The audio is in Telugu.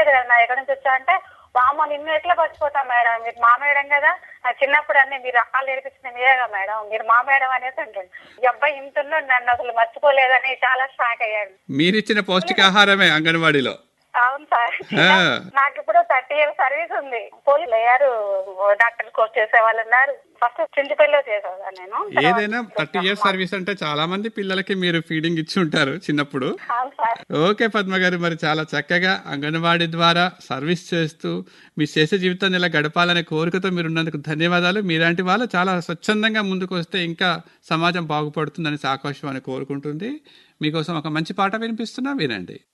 తెలియదు కదా నా ఎక్కడి నుంచి వచ్చా అంటే వామ నిన్ను ఎట్లా పచ్చిపోతాం మేడం మీరు మా మేడం కదా నాకు చిన్నప్పుడు అన్ని మీరు రకాలు నేర్పించింది మీరేగా మేడం మీరు మా మేడం అనేసి అంటుండు ఈ అబ్బాయి ఇంత ఉన్నాడు, నన్ను అసలు మర్చిపోలేదని చాలా షాక్ అయ్యాడు మీరిచ్చిన పౌష్టికాహారమే అంగన్వాడీలో అవును సార్ ఆ. నాకు ఇప్పుడు థర్టీ ఇయర్స్ సర్వీస్ ఉంది పోలీసులు అయ్యారు డాక్టర్ కోర్స్ చేసే వాళ్ళు ఉన్నారు ఫస్ట్ చింతపల్లిలో చేసేవాళ్ళం నేను ఏదైనా థర్టీ ఇయర్స్ సర్వీస్ అంటే చాలా మంది పిల్లలకి మీరు ఫీడింగ్ ఇచ్చి ఉంటారు చిన్నప్పుడు అవును సార్ ఓకే పద్మ గారు మరి చాలా చక్కగా అంగన్వాడీ ద్వారా సర్వీస్ చేస్తూ మీ చేసే జీవితాన్ని ఇలా గడపాలనే కోరికతో మీరు ఉన్నందుకు ధన్యవాదాలు మీలాంటి వాళ్ళు చాలా స్వచ్ఛందంగా ముందుకు వస్తే ఇంకా సమాజం బాగుపడుతుందని ఆకాశవాణి కోరుకుంటుంది మీకోసం ఒక మంచి పాట వినిపిస్తున్నా వినండి